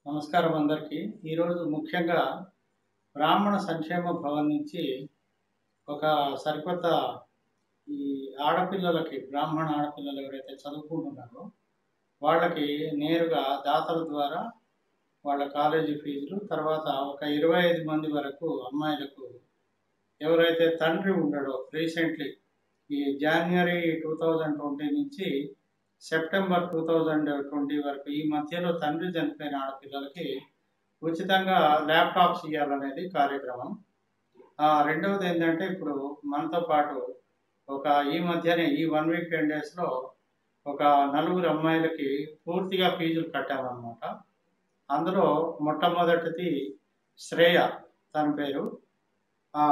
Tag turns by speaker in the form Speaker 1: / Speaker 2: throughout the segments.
Speaker 1: నమస్కారం అందరికీ ఈరోజు ముఖ్యంగా బ్రాహ్మణ సంక్షేమ భవన్ నుంచి ఒక సరికొత్త ఈ ఆడపిల్లలకి బ్రాహ్మణ ఆడపిల్లలు ఎవరైతే చదువుకుంటున్నారో వాళ్ళకి నేరుగా దాతల ద్వారా వాళ్ళ కాలేజీ ఫీజులు తర్వాత ఒక ఇరవై ఐదు మంది వరకు అమ్మాయిలకు ఎవరైతే తండ్రి ఉండడో రీసెంట్లీ ఈ జనవరి టూ థౌజండ్ ట్వంటీ నుంచి సెప్టెంబర్ టూ థౌజండ్ ట్వంటీ వరకు ఈ మధ్యలో తండ్రి చనిపోయిన ఆడపిల్లలకి ఉచితంగా ల్యాప్టాప్స్ ఇవ్వాలనేది కార్యక్రమం ఆ, రెండవది ఏంటంటే ఇప్పుడు మనతో పాటు ఒక ఈ మధ్యనే ఈ వన్ వీక్ టెన్ డేస్లో ఒక నలుగురు అమ్మాయిలకి పూర్తిగా ఫీజులు కట్టామన్నమాట అందులో మొట్టమొదటిది శ్రేయ తన పేరు ఆ,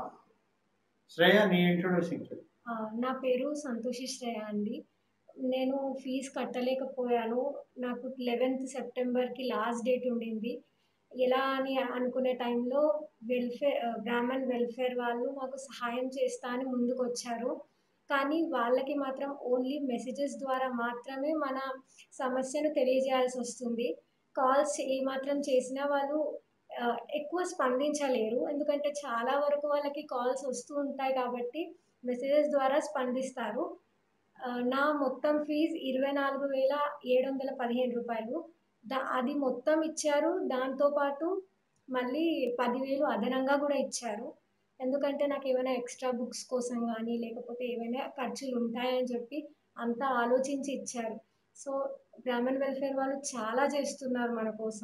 Speaker 1: శ్రేయ నీ ఇంట్రొడ్యూసింగ్ చెప్పు.
Speaker 2: ఆ, నా పేరు సంతోషి శ్రేయ అండి నేను ఫీజు కట్టలేకపోయాను నాకు లెవెన్త్ సెప్టెంబర్కి లాస్ట్ డేట్ ఉండింది ఎలా అని అనుకునే టైంలో వెల్ఫేర్ బ్రాహ్మణ్ వెల్ఫేర్ వాళ్ళు మాకు సహాయం చేస్తా అని ముందుకు వచ్చారు కానీ వాళ్ళకి మాత్రం ఓన్లీ మెసేజెస్ ద్వారా మాత్రమే మన సమస్యను తెలియజేయాల్సి వస్తుంది కాల్స్ ఏమాత్రం చేసినా వాళ్ళు ఆ, ఎక్కువ స్పందించలేరు ఎందుకంటే చాలా వరకు వాళ్ళకి కాల్స్ వస్తూ ఉంటాయి కాబట్టి మెసేజెస్ ద్వారా స్పందిస్తారు ఆ, నా మొత్తం ఫీజు ఇరవై నాలుగు వేల ఏడు వందల పదిహేను రూపాయలు దా అది మొత్తం ఇచ్చారు దాంతోపాటు మళ్ళీ పదివేలు అదనంగా కూడా ఇచ్చారు ఎందుకంటే నాకు ఏమైనా ఎక్స్ట్రా బుక్స్ కోసం కానీ లేకపోతే ఏమైనా ఖర్చులు ఉంటాయని చెప్పి అంతా ఆలోచించి ఇచ్చారు సో బ్రాహ్మణ్ వెల్ఫేర్ వాళ్ళు చాలా చేస్తున్నారు మన కోసం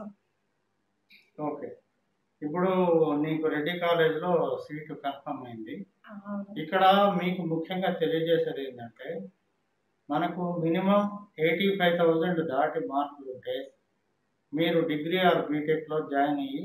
Speaker 1: ఓకే ఇప్పుడు నీకు రెడ్డి కాలేజ్లో సీటు కన్ఫర్మ్ అయింది
Speaker 2: ఆ, అవును.
Speaker 1: ఇక్కడ మీకు ముఖ్యంగా తెలియజేసేది ఏంటంటే మనకు మినిమం ఎయిటీ ఫైవ్ థౌజండ్ దాటి మార్కులు ఉంటే మీరు డిగ్రీ ఆర్ బీటెక్లో జాయిన్ అయ్యి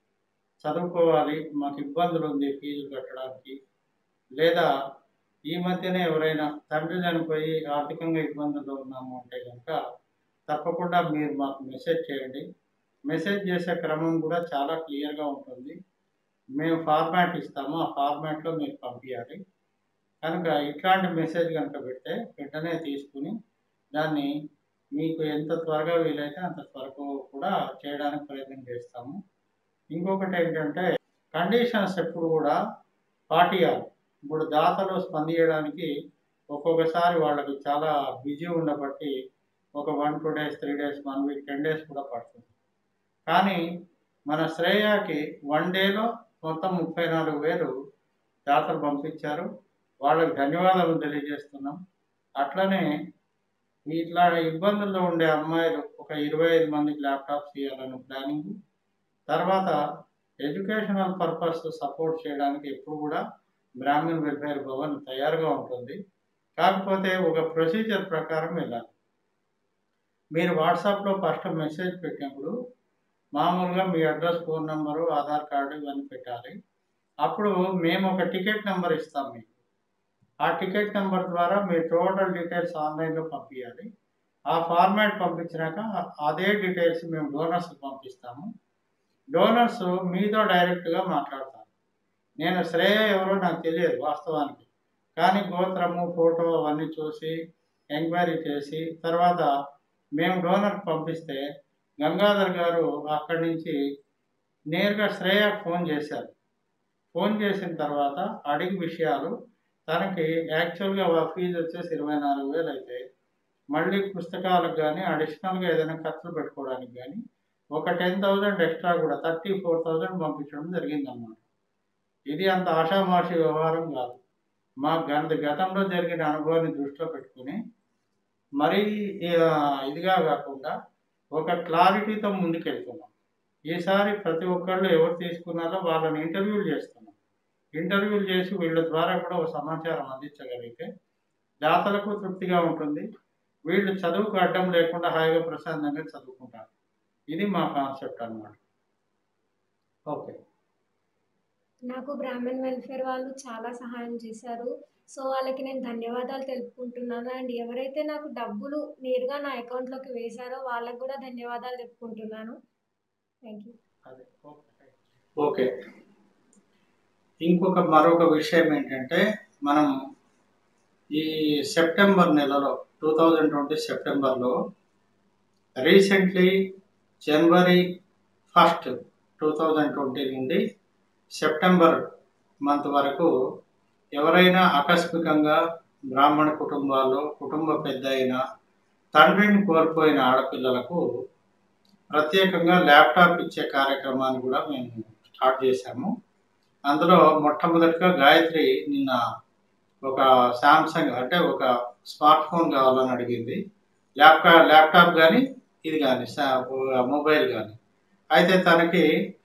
Speaker 1: చదువుకోవాలి మాకు ఇబ్బందులు ఉంది ఫీజులు కట్టడానికి లేదా ఈ మధ్యనే ఎవరైనా తండ్రి చనిపోయి ఆర్థికంగా ఇబ్బందుల్లో ఉన్నాము అంటే కనుక తప్పకుండా మీరు మాకు మెసేజ్ చేయండి మెసేజ్ చేసే క్రమం కూడా చాలా క్లియర్గా ఉంటుంది మేము ఫార్మాట్ ఇస్తాము ఆ ఫార్మాట్లో మీరు పంపించాలి కనుక ఇట్లాంటి మెసేజ్ కనుక పెడితే వెంటనే తీసుకుని దాన్ని మీకు ఎంత త్వరగా వీలైతే అంత త్వరకు కూడా చేయడానికి ప్రయత్నం చేస్తాము ఇంకొకటి ఏంటంటే కండిషన్స్ ఎప్పుడు కూడా పాటియాలి ఇప్పుడు దాతలు స్పందించడానికి ఒక్కొక్కసారి వాళ్ళకి చాలా బిజీ ఉండబట్టి ఒక one two days three days one week ten days కూడా పడుతుంది కానీ మన శ్రేయాకి వన్ డేలో మొత్తం ముప్పై నాలుగు వేలు దాతలు పంపించారు వాళ్ళకి ధన్యవాదాలు తెలియజేస్తున్నాం అట్లనే ఇట్లా ఇబ్బందుల్లో ఉండే అమ్మాయిలు ఒక ఇరవై ఐదు మందికి ల్యాప్టాప్స్ ఇవ్వాలని ప్లానింగ్ తర్వాత ఎడ్యుకేషనల్ పర్పస్ సపోర్ట్ చేయడానికి ఎప్పుడు కూడా బ్రాహ్మణ్ వెల్ఫేర్ భవన్ తయారుగా ఉంటుంది కాకపోతే ఒక ప్రొసీజర్ ప్రకారం వెళ్ళాలి మీరు వాట్సాప్లో ఫస్ట్ మెసేజ్ పెట్టినప్పుడు మామూలుగా మీ address phone number Aadhaar card ఇవన్నీ పెట్టాలి అప్పుడు మేము ఒక టికెట్ నెంబర్ ఇస్తాం మీకు ఆ టికెట్ నెంబర్ ద్వారా మీ టోటల్ డీటెయిల్స్ ఆన్లైన్లో పంపించాలి ఆ ఫార్మాట్ పంపించినాక అదే డీటెయిల్స్ మేము డోనర్స్కి పంపిస్తాము డోనర్స్ మీతో డైరెక్ట్గా మాట్లాడతారు నేను శ్రేయ ఎవరో నాకు తెలియదు వాస్తవానికి కానీ గోత్రము ఫోటో అవన్నీ చూసి ఎంక్వైరీ చేసి తర్వాత మేము డోనర్కి పంపిస్తే గంగాధర్ గారు అక్కడి నుంచి నేరుగా శ్రేయకు ఫోన్ చేశారు ఫోన్ చేసిన తర్వాత అడిగి విషయాలు తనకి యాక్చువల్గా ఫీజు వచ్చేసి ఇరవై నాలుగు వేలు అయితే మళ్ళీ పుస్తకాలకు కానీ అడిషనల్గా ఏదైనా ఖర్చులు పెట్టుకోవడానికి కానీ ఒక టెన్ థౌజండ్ ఎక్స్ట్రా కూడా థర్టీ ఫోర్ థౌజండ్ పంపించడం జరిగిందన్నమాట ఇది అంత ఆషామాషి వ్యవహారం కాదు మా గత గతంలో జరిగిన అనుభవాన్ని దృష్టిలో పెట్టుకుని మరీ ఆ, ఇదిగా కాకుండా ఒక క్లారిటీతో ముందుకెళ్తున్నాం ఈసారి ప్రతి ఒక్కళ్ళు ఎవరు తీసుకున్నారో వాళ్ళని ఇంటర్వ్యూలు చేస్తున్నాం ఇంటర్వ్యూలు చేసి వీళ్ళ ద్వారా కూడా ఒక సమాచారం అందించగలిగితే దాతలకు తృప్తిగా ఉంటుంది వీళ్ళు చదువుకు అడ్డం లేకుండా హాయిగా ప్రశాంతంగా చదువుకుంటారు ఇది మా కాన్సెప్ట్ అన్నమాట ఓకే
Speaker 2: నాకు బ్రాహ్మణ్ వెల్ఫేర్ వాళ్ళు చాలా సహాయం చేశారు సో వాళ్ళకి నేను ధన్యవాదాలు తెలుపుకుంటున్నాను అండ్ ఎవరైతే నాకు డబ్బులు నేరుగా నా అకౌంట్లోకి వేశారో వాళ్ళకు కూడా ధన్యవాదాలు చెప్పుకుంటున్నాను థ్యాంక్ యూ
Speaker 1: అదే ఓకే ఓకే ఇంకొక మరొక విషయం ఏంటంటే మనం ఈ సెప్టెంబర్ నెలలో టూ థౌజండ్ ట్వంటీ సెప్టెంబర్లో recently January first two thousand twenty నుండి సెప్టెంబర్ మంత్ వరకు ఎవరైనా ఆకస్మికంగా బ్రాహ్మణ కుటుంబాల్లో కుటుంబ పెద్ద అయిన తండ్రిని కోల్పోయిన ఆడపిల్లలకు ప్రత్యేకంగా ల్యాప్టాప్ ఇచ్చే కార్యక్రమాన్ని కూడా మేము స్టార్ట్ చేశాము అందులో మొట్టమొదటిగా గాయత్రి నిన్న ఒక శాంసంగ్ అంటే ఒక స్మార్ట్ ఫోన్ కావాలని అడిగింది ల్యాప్టాప్ ల్యాప్టాప్ కానీ ఇది కానీ మొబైల్ కానీ అయితే తనకి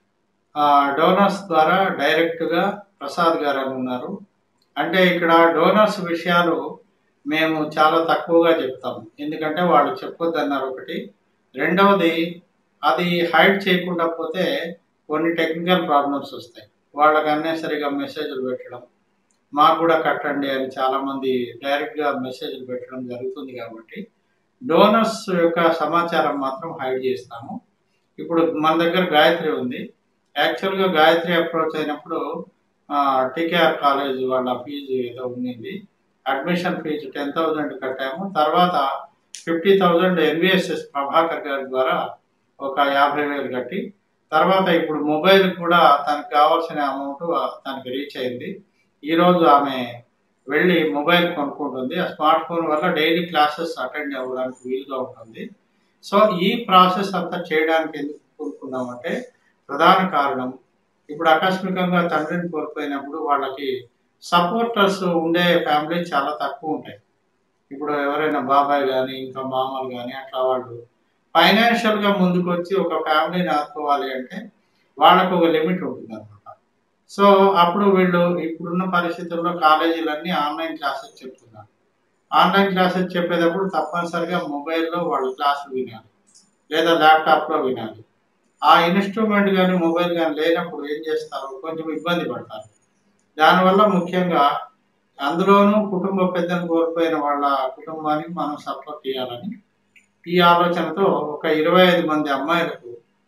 Speaker 1: డోనర్స్ ద్వారా డైరెక్ట్గా ప్రసాద్ గారు అని ఉన్నారు అంటే ఇక్కడ డోనర్స్ విషయాలు మేము చాలా తక్కువగా చెప్తాం ఎందుకంటే వాళ్ళు చెప్పొద్దన్నారు ఒకటి రెండవది అది హైడ్ చేయకుండా పోతే కొన్ని టెక్నికల్ ప్రాబ్లమ్స్ వస్తాయి వాళ్ళకి అన్నెసరిగా మెసేజ్లు పెట్టడం మాకు కూడా కట్టండి అని చాలామంది డైరెక్ట్గా మెసేజ్లు పెట్టడం జరుగుతుంది కాబట్టి డోనర్స్ యొక్క సమాచారం మాత్రం హైడ్ చేస్తాము ఇప్పుడు మన దగ్గర గాయత్రి ఉంది యాక్చువల్గా గాయత్రి అప్రోచ్ అయినప్పుడు టీకేఆర్ కాలేజ్ వాళ్ళ ఫీజు ఏదో ఉండింది అడ్మిషన్ ఫీజు టెన్ థౌజండ్ కట్టాము తర్వాత ఫిఫ్టీ థౌజండ్ ఎన్విఎస్ఎస్ ప్రభాకర్ గారి ద్వారా ఒక యాభై వేలు కట్టి తర్వాత ఇప్పుడు మొబైల్ కూడా తనకు కావాల్సిన అమౌంట్ తనకి రీచ్ అయింది ఈరోజు ఆమె వెళ్ళి మొబైల్ కొనుక్కుంటుంది ఆ స్మార్ట్ ఫోన్ వల్ల డైలీ క్లాసెస్ అటెండ్ అవ్వడానికి వీలుగా ఉంటుంది సో ఈ ప్రాసెస్ అంతా చేయడానికి ఎందుకు కోరుకున్నామంటే ప్రధాన కారణం ఇప్పుడు ఆకస్మికంగా తండ్రిని కోల్పోయినప్పుడు వాళ్ళకి సపోర్టర్స్ ఉండే ఫ్యామిలీ చాలా తక్కువ ఉంటాయి ఇప్పుడు ఎవరైనా బాబాయ్ కానీ ఇంకా మామలు కానీ అట్లా వాళ్ళు ఫైనాన్షియల్గా ముందుకు వచ్చి ఒక ఫ్యామిలీని ఆదుకోవాలి అంటే వాళ్ళకు ఒక లిమిట్ ఉంటుంది అనమాట సో అప్పుడు వీళ్ళు ఇప్పుడున్న పరిస్థితుల్లో కాలేజీలన్నీ ఆన్లైన్ క్లాసెస్ చెప్తున్నారు ఆన్లైన్ క్లాసెస్ చెప్పేటప్పుడు తప్పనిసరిగా మొబైల్లో వాళ్ళు క్లాసులు వినాలి లేదా ల్యాప్టాప్లో వినాలి ఆ ఇన్స్ట్రుమెంట్ కానీ మొబైల్ కానీ లేనప్పుడు ఏం చేస్తారు కొంచెం ఇబ్బంది పడతారు దానివల్ల ముఖ్యంగా అందులోనూ కుటుంబ పెద్దను కోల్పోయిన వాళ్ళ కుటుంబానికి మనం సపోర్ట్ చేయాలని ఈ ఆలోచనతో ఒక ఇరవై ఐదు మంది అమ్మాయిలకు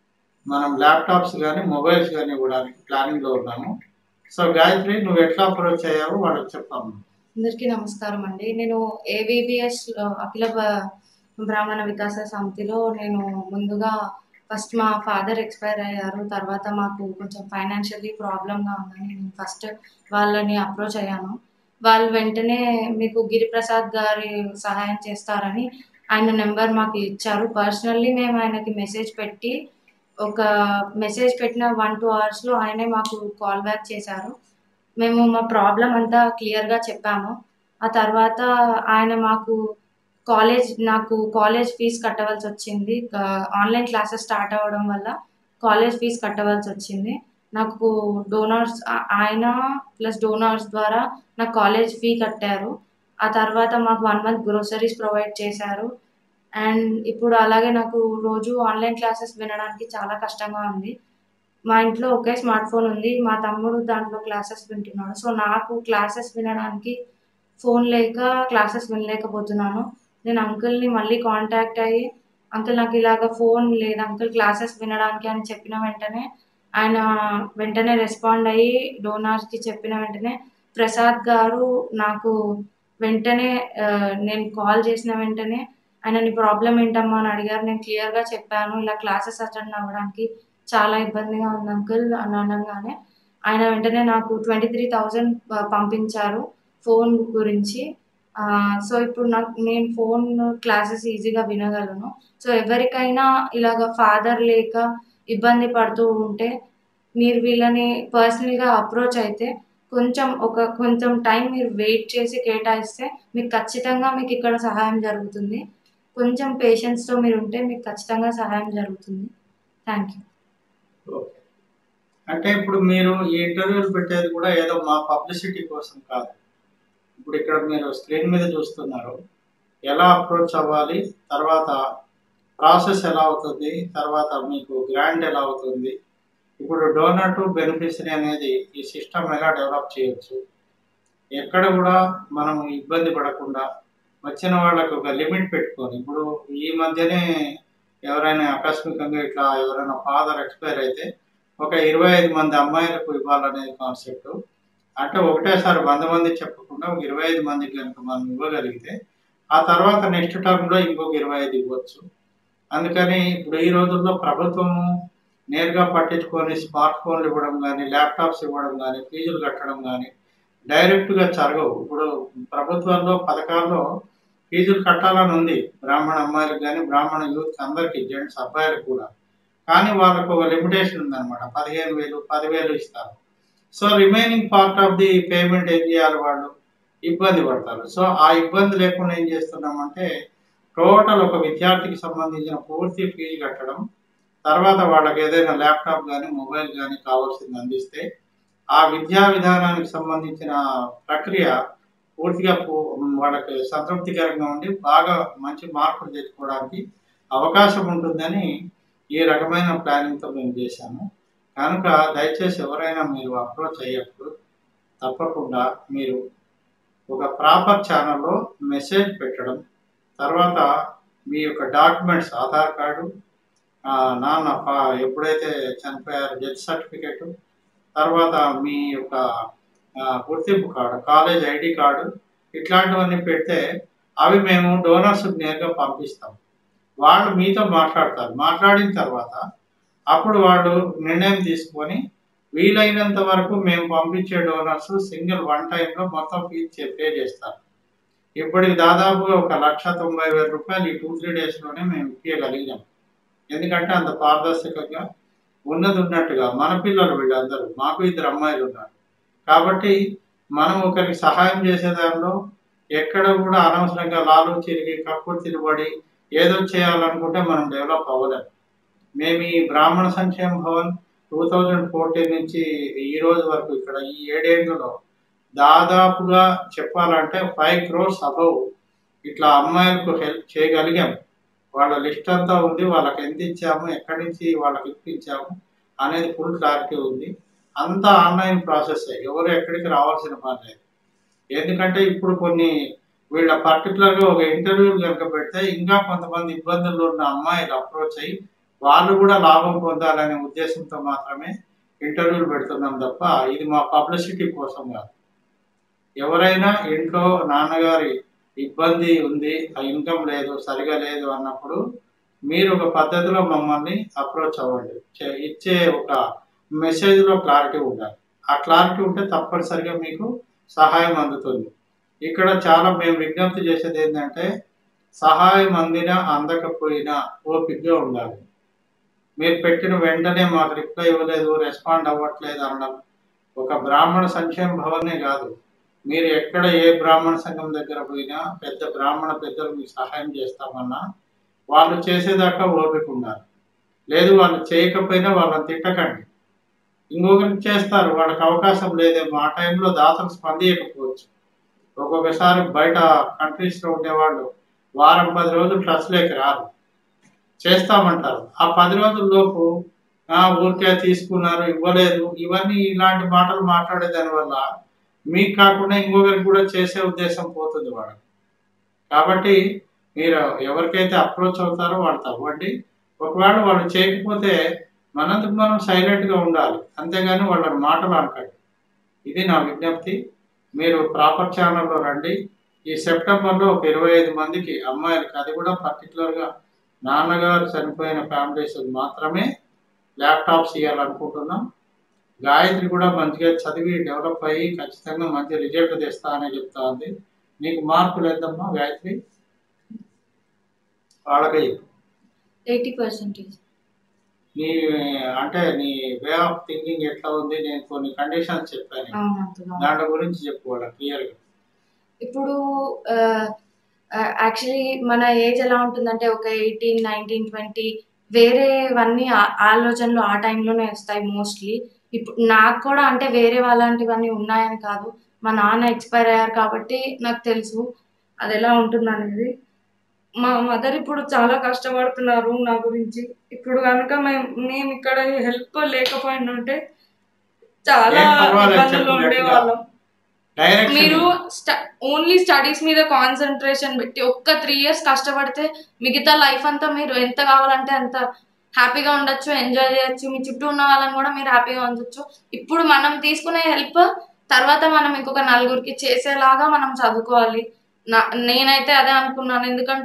Speaker 1: మనం ల్యాప్టాప్స్ కానీ మొబైల్స్ కానీ ఇవ్వడానికి ప్లానింగ్లో ఉన్నాము సో గాయత్రి నువ్వు ఎట్లా అప్రోచ్ అయ్యావో వాళ్ళకి చెప్తాము
Speaker 3: అందరికీ నమస్కారం అండి నేను ఏవిబిఎస్ అఖిల బ- బ్రాహ్మణ వికాస సమితిలో నేను ముందుగా ఫస్ట్ మా ఫాదర్ ఎక్స్పైర్ అయ్యారు తర్వాత మాకు కొంచెం ఫైనాన్షియల్లీ ప్రాబ్లంగా ఉందని నేను ఫస్ట్ వాళ్ళని అప్రోచ్ అయ్యాను వాళ్ళు వెంటనే మీకు గిరిప్రసాద్ గారి సహాయం చేస్తారని ఆయన నెంబర్ మాకు ఇచ్చారు పర్సనల్లీ మేము ఆయనకి మెసేజ్ పెట్టి ఒక మెసేజ్ పెట్టిన వన్ టూ అవర్స్లో ఆయనే మాకు కాల్ బ్యాక్ చేశారు మేము మా ప్రాబ్లం అంతా క్లియర్గా చెప్పాము ఆ తర్వాత ఆయన మాకు కాలేజ్ నాకు కాలేజ్ ఫీజు కట్టవలసి వచ్చింది ఆన్లైన్ క్లాసెస్ స్టార్ట్ అవ్వడం వల్ల కాలేజ్ ఫీజు కట్టవలసి వచ్చింది నాకు డోనర్స్ ఆయన ప్లస్ డోనర్స్ ద్వారా నా కాలేజ్ ఫీ కట్టారు ఆ తర్వాత మాకు వన్ మంత్ గ్రోసరీస్ ప్రొవైడ్ చేశారు అండ్ ఇప్పుడు అలాగే నాకు రోజు ఆన్లైన్ క్లాసెస్ వినడానికి చాలా కష్టంగా ఉంది మా ఇంట్లో ఒకే స్మార్ట్ ఫోన్ ఉంది మా తమ్ముడు దాంట్లో క్లాసెస్ వింటున్నాడు సో నాకు క్లాసెస్ వినడానికి ఫోన్ లేక క్లాసెస్ వినలేకపోతున్నాను నేను అంకుల్ని మళ్ళీ కాంటాక్ట్ అయ్యి అంకుల్ నాకు ఇలాగ ఫోన్ లేదు అంకుల్ క్లాసెస్ వినడానికి అని చెప్పిన వెంటనే ఆయన వెంటనే రెస్పాండ్ అయ్యి డోనార్స్కి చెప్పిన వెంటనే ప్రసాద్ గారు నాకు వెంటనే ఆ, నేను కాల్ చేసిన వెంటనే ఆయన నీ ప్రాబ్లం ఏంటమ్మా అని అడిగారు నేను క్లియర్గా చెప్పాను ఇలా క్లాసెస్ అటెండ్ అవ్వడానికి చాలా ఇబ్బందిగా ఉంది అంకుల్ అని అనగానే ఆయన వెంటనే నాకు ట్వంటీ త్రీ థౌజండ్ పంపించారు ఫోన్ గురించి ఆ, సో ఇప్పుడు నాకు నేను ఫోన్ క్లాసెస్ ఈజీగా వినగలను సో ఎవరికైనా ఇలాగ ఫాదర్ లేక ఇబ్బంది పడుతూ ఉంటే మీరు వీళ్ళని పర్సనల్గా అప్రోచ్ అయితే కొంచెం ఒక కొంచెం టైం మీరు వెయిట్ చేసి కేటాయిస్తే మీకు ఖచ్చితంగా మీకు ఇక్కడ సహాయం జరుగుతుంది కొంచెం పేషెన్స్తో మీరు ఉంటే మీకు ఖచ్చితంగా సహాయం జరుగుతుంది థ్యాంక్ యూ
Speaker 1: ఓకే అంటే ఇప్పుడు మీరు ఈ ఇంటర్వ్యూలు పెట్టేది కూడా ఏదో మా పబ్లిసిటీ కోసం కాదు ఇప్పుడు ఇక్కడ మీరు స్క్రీన్ మీద చూస్తున్నారు ఎలా అప్రోచ్ అవ్వాలి తర్వాత ప్రాసెస్ ఎలా అవుతుంది తర్వాత మీకు గ్రాంట్ ఎలా అవుతుంది ఇప్పుడు డోనర్ టు బెనిఫిషరీ అనేది ఈ సిస్టమ్ ఎలా డెవలప్ చేయొచ్చు ఎక్కడ కూడా మనం ఇబ్బంది పడకుండా వచ్చిన వాళ్ళకు ఒక లిమిట్ పెట్టుకొని ఇప్పుడు ఈ మధ్యనే ఎవరైనా ఆకస్మికంగా ఇట్లా ఎవరైనా ఫాదర్ ఎక్స్పైర్ అయితే ఒక ఇరవై ఐదు మంది అమ్మాయిలకు ఇవ్వాలనే కాన్సెప్ట్ అంటే ఒకటేసారి వంద మంది చెప్పకుండా ఒక ఇరవై ఐదు మందికి కనుక మనం ఇవ్వగలిగితే ఆ తర్వాత నెక్స్ట్ టర్మ్లో ఇంకొక ఇరవై ఐదు ఇవ్వచ్చు అందుకని ఇప్పుడు ఈ రోజుల్లో ప్రభుత్వము నేరుగా పట్టించుకొని స్మార్ట్ ఫోన్లు ఇవ్వడం కానీ ల్యాప్టాప్స్ ఇవ్వడం కానీ ఫీజులు కట్టడం కానీ డైరెక్ట్గా జరగవు ఇప్పుడు ప్రభుత్వాల్లో పథకాల్లో ఫీజులు కట్టాలని ఉంది బ్రాహ్మణ అమ్మాయిలకు కానీ బ్రాహ్మణ యూత్ అందరికీ జెంట్స్ అబ్బాయిలకు కూడా కానీ వాళ్ళకు ఒక లిమిటేషన్ ఉందన్నమాట పదిహేను వేలు పదివేలు ఇస్తారు so remaining part of the payment ఏం చేయాలి వాళ్ళు ఇబ్బంది పడతారు సో ఆ ఇబ్బంది లేకుండా ఏం చేస్తున్నామంటే టోటల్ ఒక విద్యార్థికి సంబంధించిన పూర్తి ఫీజు కట్టడం తర్వాత వాళ్ళకి ఏదైనా ల్యాప్టాప్ కానీ మొబైల్ కానీ కావాల్సింది అందిస్తే ఆ విద్యా విధానానికి సంబంధించిన ప్రక్రియ పూర్తిగా పూ- వాళ్ళకి సంతృప్తికరంగా ఉండి బాగా మంచి మార్కులు తెచ్చుకోవడానికి అవకాశం ఉంటుందని ఈ రకమైన ప్లానింగ్తో మేము చేశాము కనుక దయచేసి ఎవరైనా మీరు అప్రోచ్ అయ్యేప్పుడు తప్పకుండా మీరు ఒక ప్రాపర్ ఛానల్లో మెసేజ్ పెట్టడం తర్వాత మీ యొక్క డాక్యుమెంట్స్ ఆధార్ కార్డు ఆ, నాన్న పా- ఎప్పుడైతే చనిపోయారో డెత్ సర్టిఫికెట్ తర్వాత మీ యొక్క ఆ, గుర్తింపు కార్డు కాలేజ్ ఐడి కార్డు ఇట్లాంటివన్నీ పెడితే అవి మేము డోనర్స్ నేరుగా పంపిస్తాం వాళ్ళు మీతో మాట్లాడతారు మాట్లాడిన తర్వాత అప్పుడు వాళ్ళు నిర్ణయం తీసుకొని వీలైనంత వరకు మేము పంపించే డోనర్స్ సింగిల్ వన్ టైంలో మొత్తం ఫీజు పే చేస్తారు ఇప్పటికి దాదాపు ఒక లక్ష తొంభై వేల రూపాయలు ఈ టూ త్రీ డేస్లోనే మేము ఇప్పించగలిగాం ఎందుకంటే అంత పారదర్శకంగా ఉన్నది ఉన్నట్టుగా మన పిల్లలు వీళ్ళందరూ మాకు ఇద్దరు అమ్మాయిలు ఉన్నారు కాబట్టి మనం ఒకరికి సహాయం చేసే దానిలో ఎక్కడ కూడా అనవసరంగా లాలు తిరిగి కక్కుడు తిరబడి ఏదో చేయాలనుకుంటే మనం డెవలప్ అవ్వలేం మేము ఈ బ్రాహ్మణ సంక్షేమ భవన్ టూ థౌజండ్ ఫోర్టీన్ నుంచి ఈ రోజు వరకు ఇక్కడ ఈ ఏడేళ్లలో దాదాపుగా చెప్పాలంటే ఫైవ్ క్రోర్స్ అబౌవ్ ఇట్లా అమ్మాయిలకు హెల్ప్ చేయగలిగాం వాళ్ళ లిస్ట్ అంతా ఉంది వాళ్ళకి ఎంత ఇచ్చాము ఎక్కడి నుంచి వాళ్ళకి ఇప్పించాము అనేది ఫుల్ క్లారిటీ ఉంది అంతా ఆన్లైన్ ప్రాసెస్ ఎవరు ఎక్కడికి రావాల్సిన పని లేదు ఎందుకంటే ఇప్పుడు కొన్ని వీళ్ళ పర్టికులర్గా ఒక ఇంటర్వ్యూలు కనుక పెడితే ఇంకా కొంతమంది ఇబ్బందుల్లో ఉన్న అమ్మాయిలు అప్రోచ్ అయ్యి వాళ్ళు కూడా లాభం పొందాలనే ఉద్దేశంతో మాత్రమే ఇంటర్వ్యూలు పెడుతున్నాం తప్ప ఇది మా పబ్లిసిటీ కోసం కాదు ఎవరైనా ఇంట్లో నాన్నగారి ఇబ్బంది ఉంది ఆ ఇన్కమ్ లేదు సరిగా లేదు అన్నప్పుడు మీరు ఒక పద్ధతిలో మమ్మల్ని అప్రోచ్ అవ్వండి చే- ఇచ్చే ఒక మెసేజ్లో క్లారిటీ ఉండాలి ఆ క్లారిటీ ఉంటే తప్పనిసరిగా మీకు సహాయం అందుతుంది ఇక్కడ చాలా మేము విజ్ఞప్తి చేసేది ఏంటంటే సహాయం అందినా అందకపోయినా ఓపికగా ఉండాలి మీరు పెట్టిన వెంటనే మాకు రిప్లై ఇవ్వలేదు రెస్పాండ్ అవ్వట్లేదు అనడం ఒక బ్రాహ్మణ సంక్షేమ భవనే కాదు మీరు ఎక్కడ ఏ బ్రాహ్మణ సంఘం దగ్గర పోయినా పెద్ద బ్రాహ్మణ పెద్దలు మీకు సహాయం చేస్తామన్నా వాళ్ళు చేసేదాకా ఓపిక ఉండాలి లేదు వాళ్ళు చేయకపోయినా వాళ్ళని తిట్టకండి ఇంకొకరికి చేస్తారు వాళ్ళకి అవకాశం లేదేమో ఆ టైంలో దాతలు స్పందించకపోవచ్చు ఒక్కొక్కసారి బయట కంట్రీస్లో ఉండేవాళ్ళు వారం పది రోజులు ట్రస్ట్లోకి రారు చేస్తామంటారు ఆ పది రోజుల్లోపు "ఆ, ఊరికే తీసుకున్నారు ఇవ్వలేదు ఇవన్నీ ఇలాంటి మాటలు మాట్లాడే దానివల్ల మీకు కాకుండా ఇంకొకరికి కూడా చేసే ఉద్దేశం పోతుంది వాళ్ళకి కాబట్టి మీరు ఎవరికైతే అప్రోచ్ అవుతారో వాళ్ళతో అవ్వండి ఒకవేళ వాళ్ళు చేయకపోతే మనందుకు మనం సైలెంట్గా ఉండాలి అంతేగాని వాళ్ళని మాటలు అనకండి ఇది నా విజ్ఞప్తి మీరు ప్రాపర్ ఛానల్లో రండి ఈ సెప్టెంబర్లో ఒక ఇరవై ఐదు మందికి అమ్మాయిలకి అది కూడా పర్టికులర్గా నాన్నగారు చనిపోయిన ఫ్యామిలీస్ మాత్రమే ల్యాప్టాప్స్ ఇవ్వాలనుకుంటున్నాం గాయత్రి కూడా మంచిగా చదివి డెవలప్ అయ్యి ఖచ్చితంగా మంచి రిజల్ట్ తెస్తా అని చెప్తా ఉంది నీకు మార్కులు ఎంతమ్మా గాయత్రి వాళ్ళకి
Speaker 3: ఎయిటీ పర్సెంటేజ్
Speaker 1: నీ అంటే నీ వే ఆఫ్ థింకింగ్ ఎట్లా ఉంది నేను కొన్ని కండిషన్స్ చెప్పాను
Speaker 3: అవునంతగా
Speaker 1: దాంట్లో గురించి చెప్పు వాళ్ళ క్లియర్గా
Speaker 3: ఇప్పుడు యాక్చువల్లీ మన ఏజ్ ఎలా ఉంటుందంటే ఒక ఎయిటీన్ నైన్టీన్ ట్వంటీ వేరేవన్నీ ఆ- ఆలోచనలు ఆ టైంలోనే వస్తాయి మోస్ట్లీ ఇప్పుడు నాకు కూడా అంటే వేరే వాళ్ళంటివన్నీ ఉన్నాయని కాదు మా నాన్న ఎక్స్పైర్ అయ్యారు కాబట్టి నాకు తెలుసు అది ఎలా ఉంటుంది అనేది మా మదర్ ఇప్పుడు చాలా కష్టపడుతున్నారు నా గురించి ఇప్పుడు కనుక మేము మేము ఇక్కడ హెల్ప్ లేకపోయినంటే చాలా
Speaker 1: ఏం పర్వాలేదు,
Speaker 3: ఇబ్బందులు
Speaker 1: చెప్పు గట్టిగా.
Speaker 3: ఉండేవాళ్ళం
Speaker 1: డైరెక్షన్
Speaker 3: మీరు ఓన్లీ స్టడీస్ మీద కాన్సన్ట్రేషన్ పెట్టి ఒక్క త్రీ ఇయర్స్ కష్టపడితే మిగతా లైఫ్ అంతా మీరు ఎంత కావాలంటే అంత హ్యాపీగా ఉండొచ్చు ఎంజాయ్ చేయొచ్చు మీ చుట్టూ ఉన్న వాళ్ళని కూడా మీరు హ్యాపీగా ఉంచొచ్చు ఇప్పుడు మనం తీసుకునే హెల్ప్ తర్వాత మనం ఇంకొక నలుగురికి చేసేలాగా మనం చదువుకోవాలి నా నేనైతే అదే అనుకున్నాను ఎందుకంటే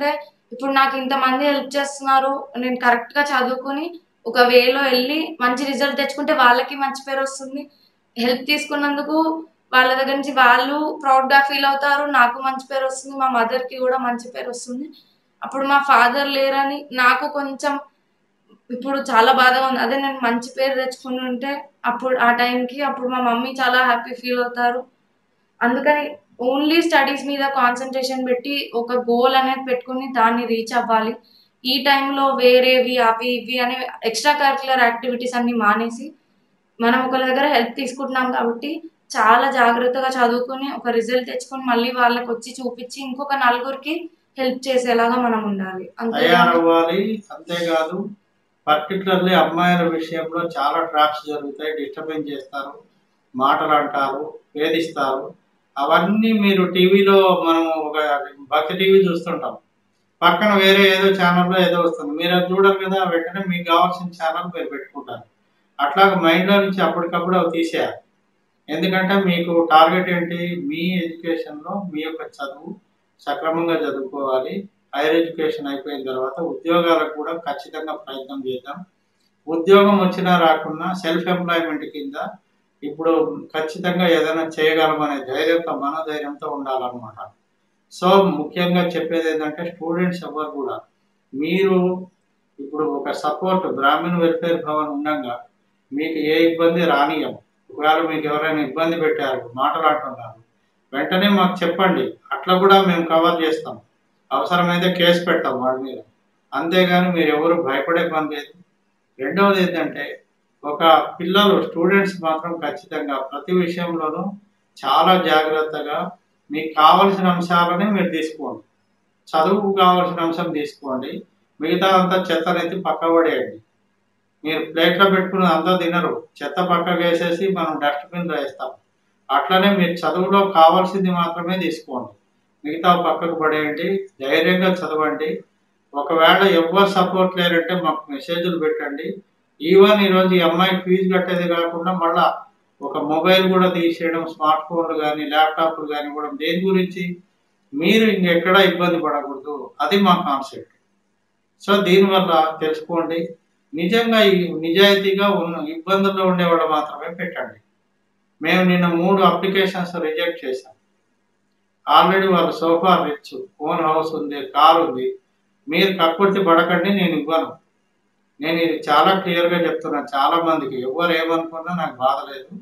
Speaker 3: ఇప్పుడు నాకు ఇంతమంది హెల్ప్ చేస్తున్నారు నేను కరెక్ట్గా చదువుకుని ఒక వేలో వెళ్ళి మంచి రిజల్ట్ తెచ్చుకుంటే వాళ్ళకి మంచి పేరు వస్తుంది హెల్ప్ తీసుకున్నందుకు వాళ్ళ దగ్గర నుంచి వాళ్ళు ప్రౌడ్గా ఫీల్ అవుతారు నాకు మంచి పేరు వస్తుంది మా మదర్కి కూడా మంచి పేరు వస్తుంది అప్పుడు మా ఫాదర్ లేరని నాకు కొంచెం ఇప్పుడు చాలా బాధగా ఉంది అదే నేను మంచి పేరు తెచ్చుకుని ఉంటే అప్పుడు ఆ టైంకి అప్పుడు మా మమ్మీ చాలా హ్యాపీ ఫీల్ అవుతారు అందుకని ఓన్లీ స్టడీస్ మీద కాన్సన్ట్రేషన్ పెట్టి ఒక గోల్ అనేది పెట్టుకుని దాన్ని రీచ్ అవ్వాలి ఈ టైంలో వేరేవి అవి ఇవి అనే ఎక్స్ట్రా కరికులర్ యాక్టివిటీస్ అన్ని మానేసి మనం ఒకరి దగ్గర హెల్ప్ తీసుకుంటున్నాం కాబట్టి చాలా జాగ్రత్తగా చదువుకుని ఒక రిజల్ట్ తెచ్చుకొని మళ్ళీ వాళ్ళకి వచ్చి చూపించి ఇంకొక నలుగురికి హెల్ప్ చేసేలాగా మనం ఉండాలి అంతే
Speaker 1: తయారవ్వాలి అంతేకాదు పర్టికులర్లీ అమ్మాయిల విషయంలో చాలా ట్రాప్స్ జరుగుతాయి డిస్టర్బెన్స్ చేస్తారు మాటలు అంటారు వేధిస్తారు అవన్నీ మీరు టీవీలో మనం ఒక భక్తి టీవీ చూస్తుంటాం పక్కన వేరే ఏదో ఛానల్లో ఏదో వస్తుంది మీరు అది చూడరు కదా వెంటనే మీకు కావాల్సిన ఛానల్ మీరు పెట్టుకుంటారు అట్లాగ మైండ్లో నుంచి అప్పటికప్పుడు అవి తీసేయాలి ఎందుకంటే మీకు టార్గెట్ ఏంటి మీ ఎడ్యుకేషన్లో మీ యొక్క చదువు సక్రమంగా చదువుకోవాలి హైయర్ ఎడ్యుకేషన్ అయిపోయిన తర్వాత ఉద్యోగాలకు కూడా ఖచ్చితంగా ప్రయత్నం చేద్దాం ఉద్యోగం వచ్చినా రాకున్నా సెల్ఫ్ ఎంప్లాయ్మెంట్ కింద ఇప్పుడు ఖచ్చితంగా ఏదైనా చేయగలమనే ధైర్యంతో మనోధైర్యంతో ఉండాలన్నమాట సో ముఖ్యంగా చెప్పేది ఏంటంటే స్టూడెంట్స్ ఎవరు కూడా మీరు ఇప్పుడు ఒక సపోర్ట్ బ్రాహ్మణ్ వెల్ఫేర్ భవన్ ఉండగా మీకు ఏ ఇబ్బంది రానియం ఒకవేళ మీకు ఎవరైనా ఇబ్బంది పెట్టారు మాట్లాడుతున్నారు వెంటనే మాకు చెప్పండి అట్లా కూడా మేము కవర్ చేస్తాం అవసరమైతే కేసు పెడతాం వాడి మీద అంతేగాని మీరు ఎవరు భయపడే పని లేదు రెండవది ఏంటంటే ఒక పిల్లలు స్టూడెంట్స్ మాత్రం ఖచ్చితంగా ప్రతి విషయంలోనూ చాలా జాగ్రత్తగా మీకు కావలసిన అంశాలనే మీరు తీసుకోండి చదువుకు కావాల్సిన అంశం తీసుకోండి మిగతా అంతా చెత్తనెత్తి పక్క పడేయండి మీరు ప్లేట్లో పెట్టుకుని అంతా తినరు చెత్త పక్కకు వేసేసి మనం డస్ట్బిన్ వేస్తాం అట్లనే మీరు చదువులో కావాల్సింది మాత్రమే తీసుకోండి మిగతా పక్కకు పడేయండి ధైర్యంగా చదవండి ఒకవేళ ఎవరు సపోర్ట్ లేరంటే మాకు మెసేజ్లు పెట్టండి ఈవెన్ ఈరోజు ఈ అమ్మాయి ఫీజు కట్టేది కాకుండా మళ్ళా ఒక మొబైల్ కూడా తీసేయడం స్మార్ట్ ఫోన్లు కానీ ల్యాప్టాప్లు కానీ ఇవ్వడం దేని గురించి మీరు ఇంకెక్కడ ఇబ్బంది పడకూడదు అది మా కాన్సెప్ట్ సో దీనివల్ల తెలుసుకోండి నిజంగా ఈ నిజాయితీగా ఉన్న ఇబ్బందుల్లో ఉండేవాళ్ళు మాత్రమే పెట్టండి మేము నిన్న మూడు అప్లికేషన్స్ రిజెక్ట్ చేశాం ఆల్రెడీ వాళ్ళ సోఫా రిచ్ ఓన్ హౌస్ ఉంది కార్ ఉంది మీరు కక్కుర్తి పడకండి నేను ఇవ్వను నేను ఇది చాలా క్లియర్గా చెప్తున్నాను చాలా మందికి ఎవరు ఏమనుకున్నా నాకు బాధ లేదు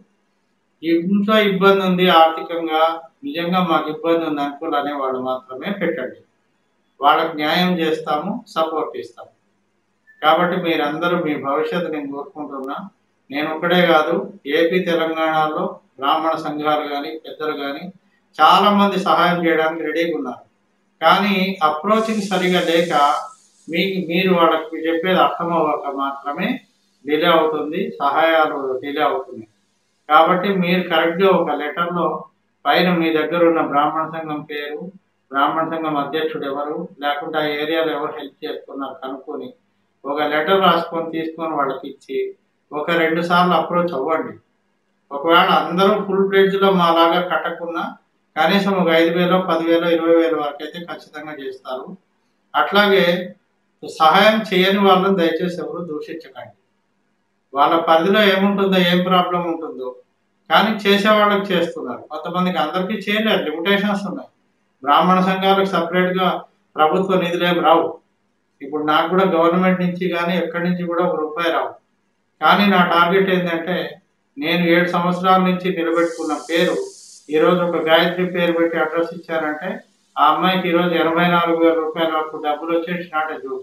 Speaker 1: ఇంట్లో ఇబ్బంది ఉంది ఆర్థికంగా నిజంగా మాకు ఇబ్బంది ఉంది అనుకుని అనేవాళ్ళు మాత్రమే పెట్టండి వాళ్ళకి న్యాయం చేస్తాము సపోర్ట్ ఇస్తాము కాబట్టి మీరందరూ మీ భవిష్యత్తు నేను కోరుకుంటున్నా నేను ఒక్కడే కాదు ఏపీ తెలంగాణలో బ్రాహ్మణ సంఘాలు కానీ పెద్దలు కానీ చాలా మంది సహాయం చేయడానికి రెడీగా ఉన్నారు కానీ అప్రోచింగ్ సరిగా లేక మీకు మీరు వాళ్ళకి చెప్పేది అర్థం అవ్వక మాత్రమే డిలే అవుతుంది సహాయాలు డిలే అవుతున్నాయి కాబట్టి మీరు కరెక్ట్గా ఒక లెటర్లో పైన మీ దగ్గర ఉన్న బ్రాహ్మణ సంఘం పేరు బ్రాహ్మణ సంఘం అధ్యక్షుడు ఎవరు లేకుంటే ఆ ఏరియాలో ఎవరు హెల్ప్ చేస్తున్నారు కనుక్కొని ఒక లెటర్ రాసుకొని తీసుకొని వాళ్ళకి ఇచ్చి ఒక రెండు సార్లు అప్రోచ్ అవ్వండి ఒకవేళ అందరూ ఫుల్ ప్లేజ్లో మాలాగా కట్టకున్నా కనీసం ఒక ఐదు వేలు పదివేలు ఇరవై వేల వరకు అయితే ఖచ్చితంగా చేస్తారు అట్లాగే సహాయం చేయని వాళ్ళని దయచేసి ఎవరు దూషించకండి వాళ్ళ పరిధిలో ఏముంటుందో ఏం ప్రాబ్లం ఉంటుందో కానీ చేసే వాళ్ళకి చేస్తున్నారు కొంతమందికి అందరికీ చేయలేరు లిమిటేషన్స్ ఉన్నాయి బ్రాహ్మణ సంఘాలకు సపరేట్గా ప్రభుత్వ నిధులు ఏమి రావు ఇప్పుడు నాకు కూడా గవర్నమెంట్ నుంచి కానీ ఎక్కడి నుంచి కూడా ఒక రూపాయి రావు కానీ నా టార్గెట్ ఏంటంటే నేను ఏడు సంవత్సరాల నుంచి నిలబెట్టుకున్న పేరు ఈరోజు ఒక గాయత్రి పేరు పెట్టి అడ్రస్ ఇచ్చారంటే ఆ అమ్మాయికి ఈరోజు ఎనభై నాలుగు వేల రూపాయల వరకు డబ్బులు వచ్చేసి నాట్ జోక్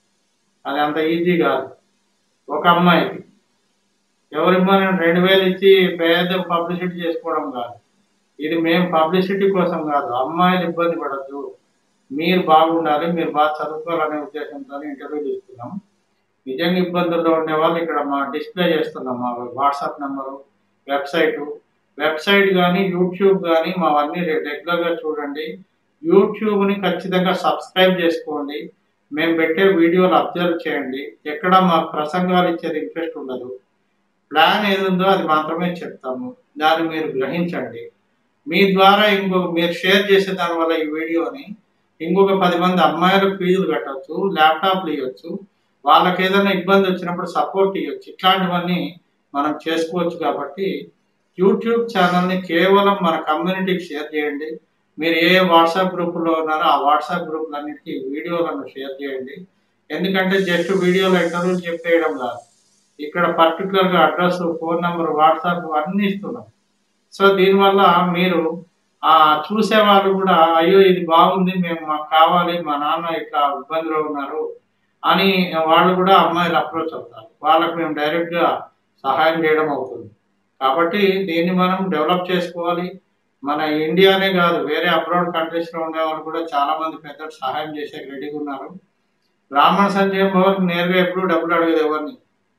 Speaker 1: అది అంత ఈజీ కాదు ఒక అమ్మాయికి ఎవరిమ్మని రెండు వేలు ఇచ్చి పేద పబ్లిసిటీ చేసుకోవడం కాదు ఇది మేము పబ్లిసిటీ కోసం కాదు అమ్మాయిలు ఇబ్బంది పడద్దు మీరు బాగుండాలి మీరు బాగా చదువుకోవాలనే ఉద్దేశంతో ఇంటర్వ్యూ తీసుకున్నాం నిజంగా ఇబ్బందుల్లో ఉండే వాళ్ళు ఇక్కడ మా డిస్ప్లే చేస్తున్నాం మా వాట్సాప్ నెంబరు వెబ్సైటు వెబ్సైట్ కానీ యూట్యూబ్ కానీ మావన్నీ రెగ్యులర్గా చూడండి యూట్యూబ్ని ఖచ్చితంగా సబ్స్క్రైబ్ చేసుకోండి మేము పెట్టే వీడియోలు అబ్జర్వ్ చేయండి ఎక్కడ మా ప్రసంగాలు ఇచ్చేది ఇంట్రెస్ట్ ఉండదు ప్లాన్ ఏది ఉందో అది మాత్రమే చెప్తాము దాన్ని మీరు గ్రహించండి మీ ద్వారా ఇంకో మీరు షేర్ చేసే దానివల్ల ఈ వీడియోని ఇంకొక పది మంది అమ్మాయిలకు ఫీజులు కట్టవచ్చు ల్యాప్టాప్లు ఇవ్వచ్చు వాళ్ళకి ఏదైనా ఇబ్బంది వచ్చినప్పుడు సపోర్ట్ ఇవ్వచ్చు ఇట్లాంటివన్నీ మనం చేసుకోవచ్చు కాబట్టి యూట్యూబ్ ఛానల్ని కేవలం మన కమ్యూనిటీకి షేర్ చేయండి మీరు ఏ వాట్సాప్ గ్రూపులో ఉన్నారో ఆ వాట్సాప్ గ్రూపులన్నిటికీ వీడియోలను షేర్ చేయండి ఎందుకంటే జస్ట్ వీడియోలో ఇంటర్వ్యూలు చెప్పేయడం కాదు ఇక్కడ పర్టికులర్గా అడ్రస్ ఫోన్ నెంబర్ వాట్సాప్ అన్నీ ఇస్తున్నాం సో దీనివల్ల మీరు ఆ చూసే వాళ్ళు కూడా అయ్యో ఇది బాగుంది మేము మాకు కావాలి మా నాన్న ఇట్లా ఇబ్బందిలో ఉన్నారు అని వాళ్ళు కూడా అమ్మాయిలు అప్రోచ్ అవుతారు వాళ్ళకు మేము డైరెక్ట్గా సహాయం చేయడం అవుతుంది కాబట్టి దీన్ని మనం డెవలప్ చేసుకోవాలి మన ఇండియానే కాదు వేరే అబ్రాడ్ కంట్రీస్లో ఉండే వాళ్ళు కూడా చాలా మంది పెద్దలు సహాయం చేసే రెడీగా ఉన్నారు బ్రాహ్మణ సంజయం భవన్ నేరుగా ఎప్పుడు డబ్బులు అడగదు ఎవరిని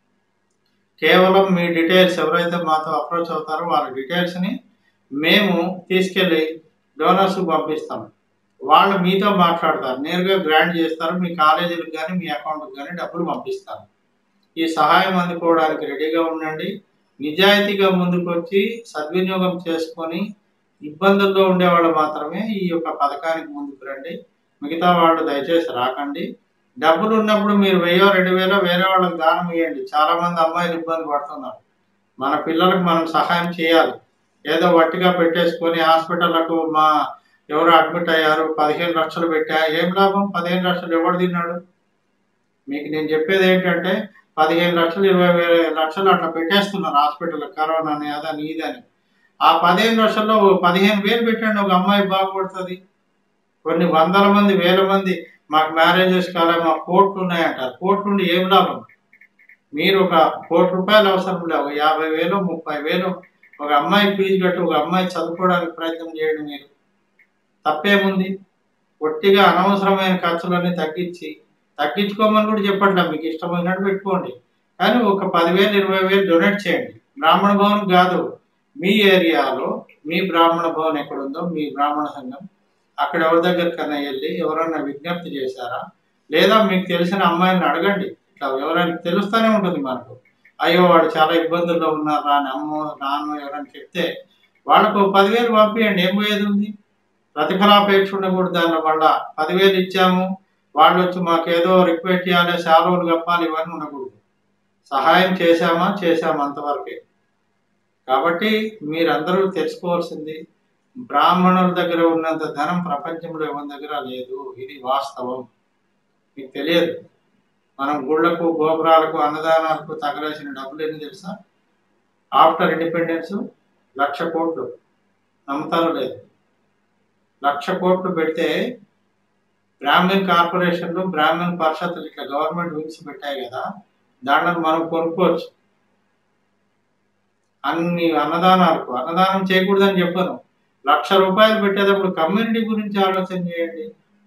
Speaker 1: కేవలం మీ డీటెయిల్స్ ఎవరైతే మాతో అప్రోచ్ అవుతారో వాళ్ళ డీటెయిల్స్ని మేము తీసుకెళ్ళి డోనర్స్ పంపిస్తాం వాళ్ళు మీతో మాట్లాడతారు నేరుగా గ్రాంట్ చేస్తారు మీ కాలేజీలకు కానీ మీ అకౌంట్కి కానీ డబ్బులు పంపిస్తారు ఈ సహాయం అందుకోవడానికి రెడీగా ఉండండి నిజాయితీగా ముందుకు వచ్చి సద్వినియోగం చేసుకొని ఇబ్బందుల్లో ఉండేవాళ్ళు మాత్రమే ఈ యొక్క పథకానికి ముందుకు రండి మిగతా వాళ్ళు దయచేసి రాకండి డబ్బులు ఉన్నప్పుడు మీరు వెయ్యో రెండు వేలో వేరే వాళ్ళకి దానం ఇవ్వండి చాలా మంది అమ్మాయిలు ఇబ్బంది పడుతున్నారు మన పిల్లలకు మనం సహాయం చేయాలి ఏదో వట్టిగా పెట్టేసుకొని హాస్పిటళ్లకు మా ఎవరు అడ్మిట్ అయ్యారు పదిహేను లక్షలు పెట్టా ఏం లాభం పదిహేను లక్షలు ఎవడు తిన్నాడు మీకు నేను చెప్పేది ఏంటంటే పదిహేను లక్షలు ఇరవై వేల లక్షలు అట్లా పెట్టేస్తున్నారు హాస్పిటల్ కరోనా అని అదని ఇదని ఆ పదిహేను లక్షల్లో ఓ పదిహేను వేలు పెట్టండి ఒక అమ్మాయి బాగుపడుతుంది కొన్ని వందల మంది వేల మంది మాకు మ్యారేజెస్ కాలే మాకు కోట్లు ఉన్నాయంటారు కోట్లు ఉండి ఏం లాభం మీరు ఒక కోటి రూపాయలు అవసరం లేవు యాభై వేలు ముప్పై వేలు ఒక అమ్మాయి ఫీజు కట్టి ఒక అమ్మాయి చదువుకోవడానికి ప్రయత్నం చేయండి మీరు తప్పేముంది ఒట్టిగా అనవసరమైన ఖర్చులన్నీ తగ్గించి తగ్గించుకోమని కూడా చెప్పట్లే మీకు ఇష్టమైనట్టు పెట్టుకోండి కానీ ఒక పదివేలు ఇరవై వేలు డొనేట్ చేయండి బ్రాహ్మణ భవన్ కాదు మీ ఏరియాలో మీ బ్రాహ్మణ భవన్ ఎక్కడుందో మీ బ్రాహ్మణ సంఘం అక్కడ ఎవరి దగ్గరికైనా వెళ్ళి ఎవరైనా విజ్ఞప్తి చేశారా లేదా మీకు తెలిసిన అమ్మాయిని అడగండి ఇట్లా ఎవరైనా తెలుస్తూనే ఉంటుంది మనకు అయ్యో వాడు చాలా ఇబ్బందుల్లో ఉన్నారా అని అమ్మో నాన్న ఎవరైనా చెప్తే వాళ్ళకు పదివేలు పంపించండి ఏం పోయేది ఉంది ప్రతిఫలాపేక్ష ఉండకూడదు దాని వల్ల పదివేలు ఇచ్చాము వాళ్ళు వచ్చి మాకు ఏదో రిక్వెస్ట్ చేయాలి సెలవులు కప్పాలి ఇవన్నీ ఉండకూడదు సహాయం చేశామా చేశామా అంతవరకే కాబట్టి మీరందరూ తెలుసుకోవాల్సింది బ్రాహ్మణుల దగ్గర ఉన్నంత ధనం ప్రపంచంలో ఎవరి దగ్గర లేదు ఇది వాస్తవం మీకు తెలియదు మనం గుళ్ళకు గోపురాలకు అన్నదానాలకు తగలేసిన డబ్బులు ఎన్ని తెలుసా ఆఫ్టర్ ఇండిపెండెన్స్ లక్ష కోట్లు నమ్ముతారో లేదు లక్ష కోట్లు పెడితే బ్రాహ్మణ్ కార్పొరేషన్లు బ్రాహ్మణ్ పరిషత్తులు ఇట్లా గవర్నమెంట్ వింగ్స్ పెట్టాయి కదా దాంట్లో మనం కొనుక్కోవచ్చు అన్ని అన్నదానాలకు అన్నదానం చేయకూడదని చెప్పను లక్ష రూపాయలు పెట్టేటప్పుడు కమ్యూనిటీ గురించి ఆలోచన చేయండి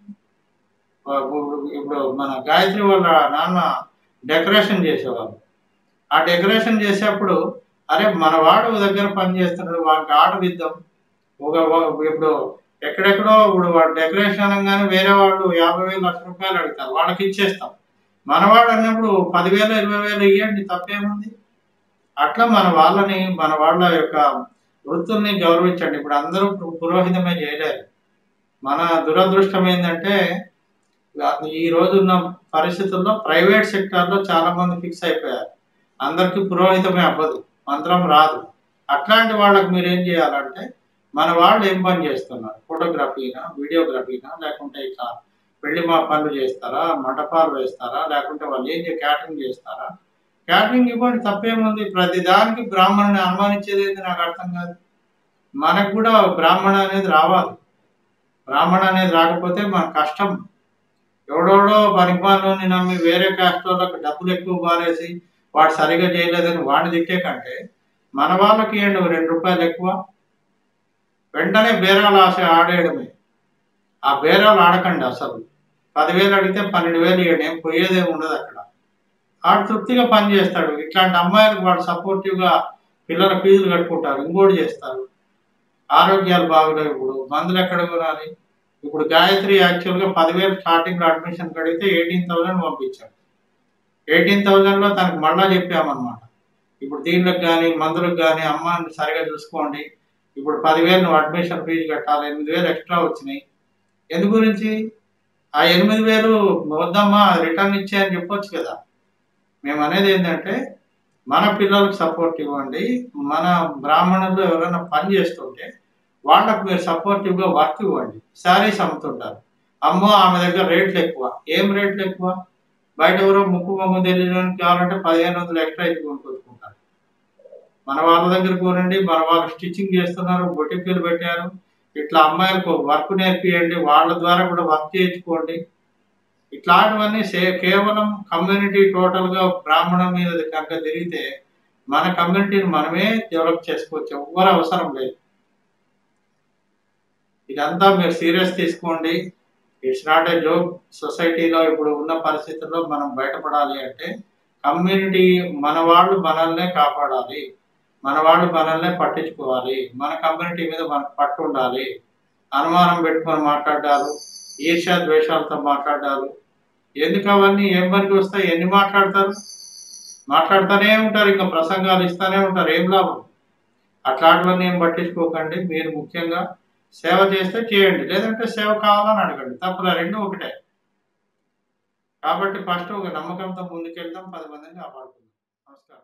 Speaker 1: ఇప్పుడు మన గాయత్రి వాళ్ళ నాన్న డెకరేషన్ చేసేవాళ్ళు ఆ డెకరేషన్ చేసేప్పుడు అరే మన వాడు దగ్గర పని చేస్తున్నాడు వాడికి ఆర్డర్ ఇద్దాం ఒక ఇప్పుడు ఎక్కడెక్కడో ఇప్పుడు వాడు డెకరేషన్ అనగానే వేరే వాళ్ళు యాభై వేలు లక్ష రూపాయలు అడుగుతారు వాళ్ళకి ఇచ్చేస్తాం మనవాడు అన్నప్పుడు పదివేలు ఇరవై వేలు ఇవ్వండి తప్పేముంది అట్లా మన వాళ్ళని మన వాళ్ళ యొక్క వృత్తుల్ని గౌరవించండి ఇప్పుడు అందరూ పురోహితమే చేయలేరు మన దురదృష్టం ఏంటంటే ఈ రోజున్న పరిస్థితుల్లో ప్రైవేట్ సెక్టార్లో చాలా మంది ఫిక్స్ అయిపోయారు అందరికీ పురోహితమే అవ్వదు మంత్రం రాదు అట్లాంటి వాళ్ళకి మీరు ఏం చేయాలంటే మన వాళ్ళు ఏం పని చేస్తున్నారు ఫోటోగ్రఫీనా వీడియోగ్రఫీనా లేకుంటే ఇట్లా పెళ్లి మా పనులు చేస్తారా మండపాలు వేస్తారా లేకుంటే వాళ్ళు ఏం క్యాటరింగ్ చేస్తారా క్యాటరింగ్ ఇవ్వండి తప్పేముంది ప్రతి దానికి బ్రాహ్మణుని అనుమానించేది ఏంటి నాకు అర్థం కాదు మనకు కూడా బ్రాహ్మణ అనేది రావాలి బ్రాహ్మణ అనేది రాకపోతే మన కష్టం ఎవడోడో పరిమాణంలోని నమ్మి వేరే కాస్ట్ వాళ్ళకి డబ్బులు ఎక్కువ పారేసి వాడు సరిగా చేయలేదని వాడిని తిట్టే కంటే మన వాళ్ళకి ఏంటి రెండు రూపాయలు ఎక్కువ వెంటనే బేరాలు ఆశ ఆడేయడమే ఆ బేరాలు ఆడకండి అసలు పదివేలు అడిగితే పన్నెండు వేలు ఇవ్వండి ఏం పోయేదేమి ఉండదు అక్కడ ఆడు తృప్తిగా పని చేస్తాడు ఇట్లాంటి అమ్మాయిలకు వాడు సపోర్టివ్గా పిల్లల ఫీజులు కట్టుకుంటారు ఇంకోటి చేస్తారు ఆరోగ్యాలు బాగులేవు ఇప్పుడు మందులు ఎక్కడ కొనాలి ఇప్పుడు గాయత్రి యాక్చువల్గా పదివేలు స్టార్టింగ్లో అడ్మిషన్ కడిగితే ఎయిటీన్ థౌజండ్ పంపించాడు ఎయిటీన్ థౌజండ్లో తనకు మళ్ళా చెప్పామన్నమాట ఇప్పుడు దీనికి కానీ మందులకు కానీ అమ్మాయిని సరిగా చూసుకోండి ఇప్పుడు పదివేలు నువ్వు అడ్మిషన్ ఫీజు కట్టాలి ఎనిమిది వేలు ఎక్స్ట్రా వచ్చినాయి ఎందు గురించి ఆ ఎనిమిది వేలు వద్దమ్మా రిటర్న్ ఇచ్చేయని చెప్పొచ్చు కదా మేము అనేది ఏంటంటే మన పిల్లలకు సపోర్ట్ ఇవ్వండి మన బ్రాహ్మణులు ఎవరైనా పని చేస్తుంటే వాళ్ళకు మీరు సపోర్టివ్గా వర్క్ ఇవ్వండి శారీస్ అమ్ముతుంటారు అమ్మో ఆమె దగ్గర రేట్లు ఎక్కువ ఏం రేట్లు ఎక్కువ బయట ఎవరో ముక్కు మొమ్మ తెలియడానికి కావాలంటే పదిహేను వందలు ఎక్స్ట్రా ఇచ్చి కొనుక్కొచ్చుకుంటారు మన వాళ్ళ దగ్గర కొనండి మన వాళ్ళు స్టిచ్చింగ్ చేస్తున్నారు బొటిక్లు పెట్టారు ఇట్లా అమ్మాయిలకు వర్క్ నేర్పియండి వాళ్ళ ద్వారా కూడా వర్క్ చేయించుకోండి ఇట్లాంటివన్నీ సే- కేవలం కమ్యూనిటీ టోటల్ గా బ్రాహ్మణం మీద కనుక తిరిగితే మన కమ్యూనిటీని మనమే డెవలప్ చేసుకోవచ్చు ఎవ్వరు అవసరం లేదు ఇదంతా మీరు సీరియస్ తీసుకోండి ఇట్స్ నాట్ ఏ జోక్ సొసైటీలో ఇప్పుడు ఉన్న పరిస్థితుల్లో మనం బయటపడాలి అంటే కమ్యూనిటీ మన వాళ్ళు మనల్నే కాపాడాలి మన వాళ్ళు మనల్నే పట్టించుకోవాలి మన కమ్యూనిటీ మీద మనకు పట్టు ఉండాలి అనుమానం పెట్టుకొని మాట్లాడాలు ఈర్ష్య ద్వేషాలతో మాట్లాడాలు ఎందుకు అవన్నీ ఏం పనికి వస్తాయి ఎన్ని మాట్లాడతారు మాట్లాడుతూనే ఉంటారు ఇంకా ప్రసంగాలు ఇస్తూనే ఉంటారు ఏం లాభం అట్లాంటివన్నీ ఏం పట్టించుకోకండి మీరు ముఖ్యంగా సేవ చేస్తే చేయండి లేదంటే సేవ కావాలని అడగండి తప్పుల రెండు ఒకటే కాబట్టి ఫస్ట్ ఒక నమ్మకంతో ముందుకెళ్తాం పది మందిని కాపాడుకుందాం నమస్కారం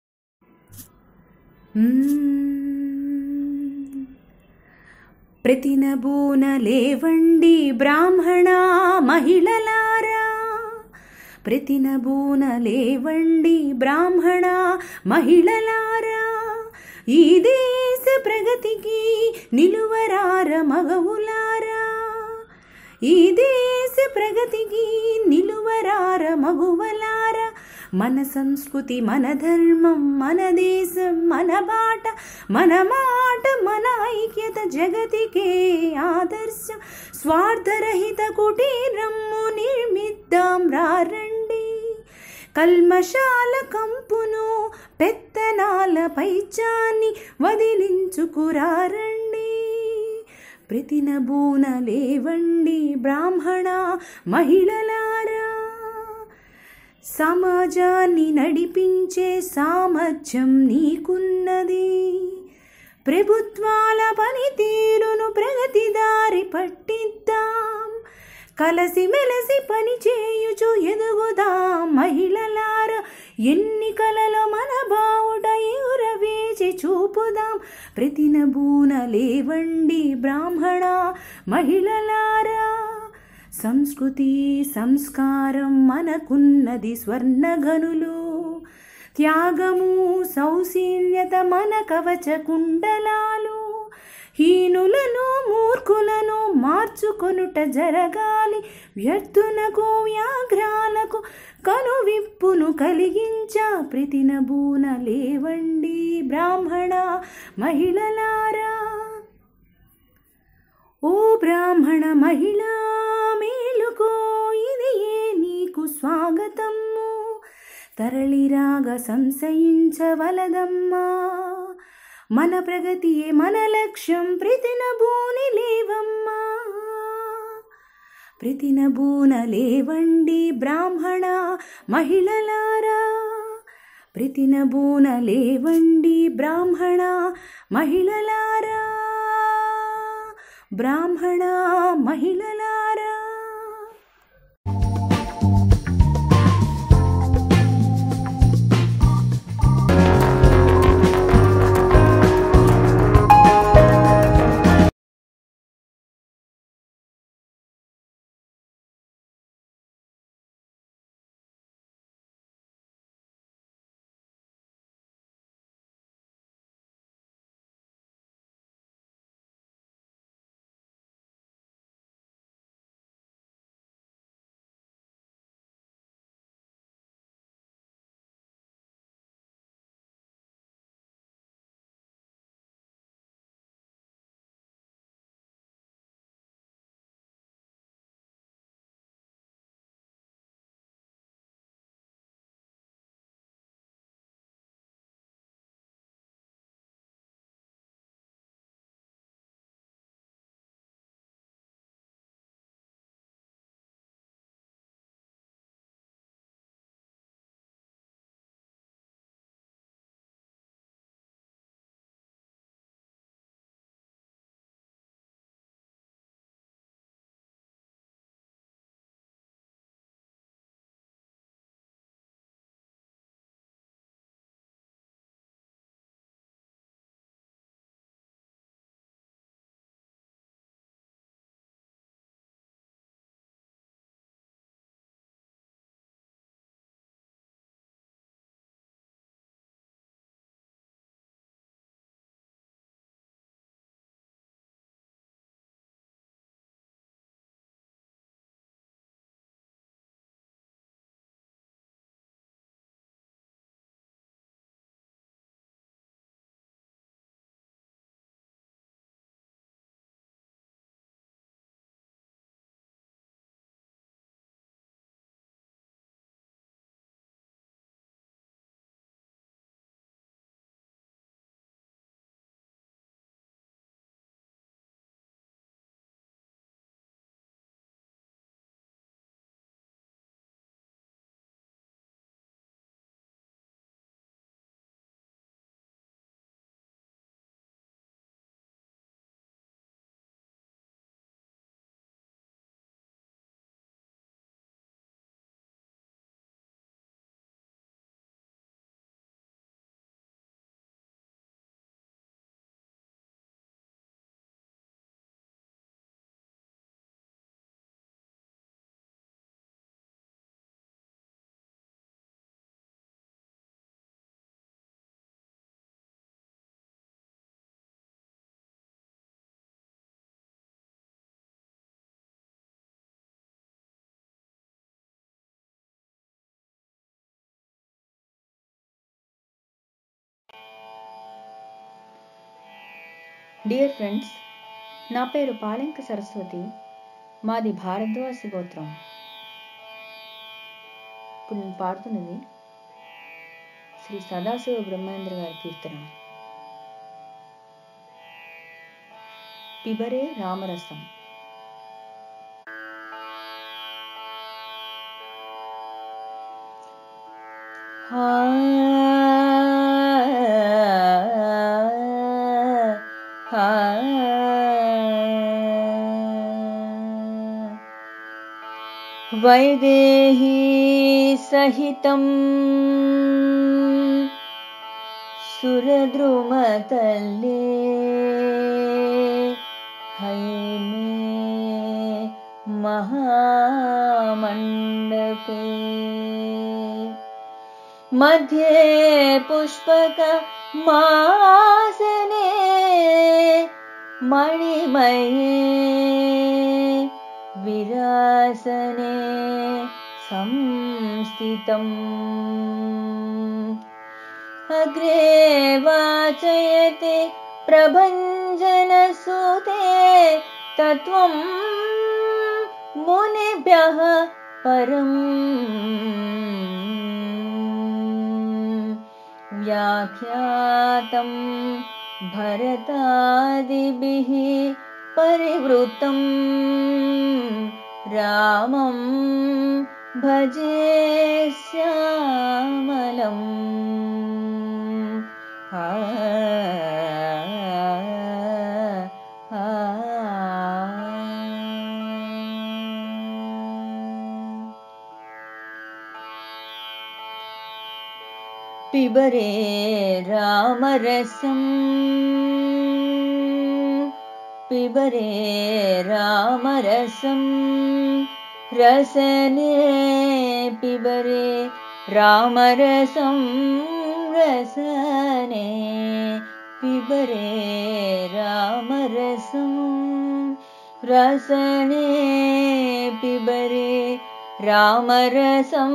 Speaker 4: మ్మ్. ప్రతినబూన లేవండి బ్రాహ్మణ మహిళలారా ప్రతినబూన లేవండి బ్రాహ్మణ మహిళలారా ఈ దేశ ప్రగతికి నిలువరార మగవులారా ఈ దేశ ప్రగతికి నిలువరార మగువలార మన సంస్కృతి మన ధర్మం మన దేశం మన బాట మన మాట మన ఐక్యత జగతికే ఆదర్శం స్వార్థరహిత కుటీరమ్ము నిర్మిద్దాం రారండి కల్మశాల కంపును పెత్తనాల పైచాన్ని వదిలించుకురారండి ప్రతినబూన లేవండి బ్రాహ్మణ మహిళలారా సమాజాన్ని నడిపించే సామర్థ్యం నీకున్నది ప్రభుత్వాల పనితీరును ప్రగతి దారి పట్టిద్దాం కలసి మెలసి పని చేయుచు ఎదుగుదాం మహిళలార ఎన్నికలలో మన బావుట ఎగురవేచి చూపుదాం ప్రతినబూన లేవండి బ్రాహ్మణ మహిళలారా సంస్కృతి సంస్కారం మనకున్నది స్వర్ణగనులు త్యాగము సౌశీల్యత మన కవచ కుండలాలు హీనులను మూర్ఖులను మార్చుకొనుట జరగాలి వ్యర్థునకు వ్యాఘ్రాలకు కనువిప్పును కలిగించ ప్రతినబూన లేవండి బ్రాహ్మణ మహిళలారా ఓ బ్రాహ్మణ మహిళా మేలుకో ఇది ఏ నీకు స్వాగతము తరళిరాగ సంశయించవలదమ్మా మన ప్రగతియే మన లక్ష్యం ప్రతినబూని లేవమ్మా ప్రతినబూన లేవండి బ్రాహ్మణ మహిళలారా ప్రతినబూన లేవండి బ్రాహ్మణ మహిళలారా బ్రాహ్మణ మహిళలారా
Speaker 5: డియర్ ఫ్రెండ్స్ నా పేరు పాలెంక సరస్వతి మాది భారద్వాసి గోత్రం ఇప్పుడు నేను పాడుతున్నది శ్రీ సదాశివ బ్రహ్మేంద్ర గారి కీర్తన పిబరే రామరసం వైదేహీ సహితం సురద్రుమతల్లే హైమే మహామండపే मध्ये पुष्पक मासने मणिमये विरासने संस्थितम् अग्रे वाचयते प्रभञ्जनसुते तत्त्वं मुनिभ्यः परम् व्याख्यातं भरतादिभिः परिवृतं रामं भजे श्यामलम् आ, आ, आ। पिबरे रामरसम् पिबरे रामरसं रसने पिबरे रामरसं रसने पिबरे रामरसं रसने पिबरे रामरसं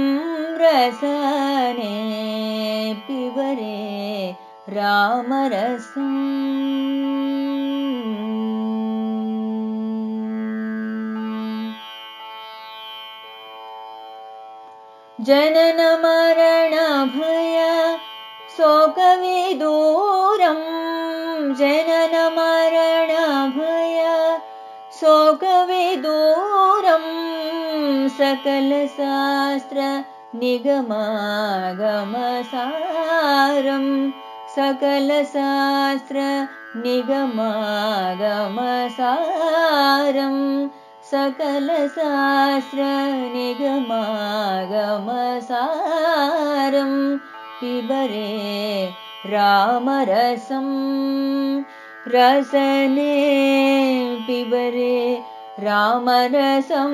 Speaker 5: रसने पिबरे रामरसम् जनन मरण भय शोकविदूरं जनन मरण भय शोकविदूरं सकलशास्त्र निगमागमसारं सकलशास्त्र निगमागमसारं सकलशास्त्र निगमागमसारं पिबरे रामरसं रसने पिबरे रामरसं